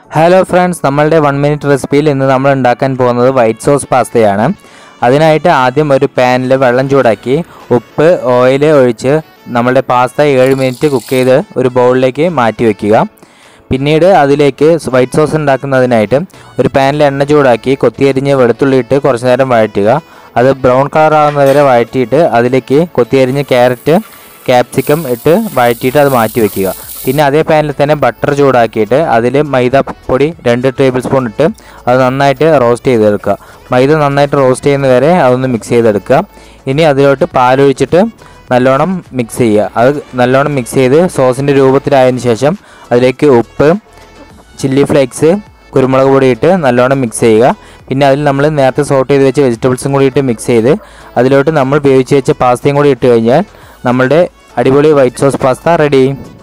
hello friends നമ്മളുടെ one minute റെസിപ്പിയിൽ ഇന്ന് നമ്മൾ ഉണ്ടാക്കാൻ പോകുന്നത് വൈറ്റ് സോസ് പാസ്തയാണ് അതിനായിട്ട് ആദ്യം ഒരു പാനിൽ വെള്ളം ചൂടാക്കി ഉപ്പ് ഓയിൽ ഒഴിച്ച് നമ്മളുടെ പാസ്ത ഏഴ് മിനിറ്റ് കുക്ക് ചെയ്ത് ഒരു ബൗളിലേക്ക് മാറ്റി വയ്ക്കുക പിന്നീട് അതിലേക്ക് വൈറ്റ് സോസ് ഉണ്ടാക്കുന്നതിനായിട്ട് ഒരു പാനിൽ എണ്ണ ചൂടാക്കി കൊത്തിയരിഞ്ഞ് വെളുത്തുള്ളി ഇട്ട് കുറച്ച് നേരം വഴറ്റുക അത് ബ്രൗൺ കളർ ആകുന്നവരെ വഴറ്റിയിട്ട് അതിലേക്ക് കൊത്തിയരിഞ്ഞ് ക്യാരറ്റ് ക്യാപ്സിക്കം ഇട്ട് വഴറ്റിയിട്ട് അത് മാറ്റി വെക്കുക പിന്നെ അതേ പാനിൽ തന്നെ ബട്ടർ ചൂടാക്കിയിട്ട് അതിൽ മൈദ പൊടി രണ്ട് ടേബിൾ സ്പൂൺ ഇട്ട് അത് നന്നായിട്ട് റോസ്റ്റ് ചെയ്തെടുക്കുക മൈദ നന്നായിട്ട് റോസ്റ്റ് ചെയ്യുന്ന വരെ അതൊന്ന് മിക്സ് ചെയ്തെടുക്കുക ഇനി അതിലോട്ട് പാലൊഴിച്ചിട്ട് നല്ലോണം മിക്സ് ചെയ്യുക അത് നല്ലോണം മിക്സ് ചെയ്ത് സോസിൻ്റെ രൂപത്തിലായതിനു ശേഷം അതിലേക്ക് ഉപ്പ് ചില്ലി ഫ്ലേക്സ് കുരുമുളക് പൊടി ഇട്ട് നല്ലോണം മിക്സ് ചെയ്യുക പിന്നെ അതിൽ നമ്മൾ നേരത്തെ സോട്ട് ചെയ്ത് വെച്ച വെജിറ്റബിൾസും കൂടി ഇട്ട് മിക്സ് ചെയ്ത് അതിലോട്ട് നമ്മൾ വേവിച്ച് വെച്ച പാസ്തയും കൂടി ഇട്ട് കഴിഞ്ഞാൽ നമ്മളുടെ അടിപൊളി വൈറ്റ് സോസ് പാസ്ത റെഡി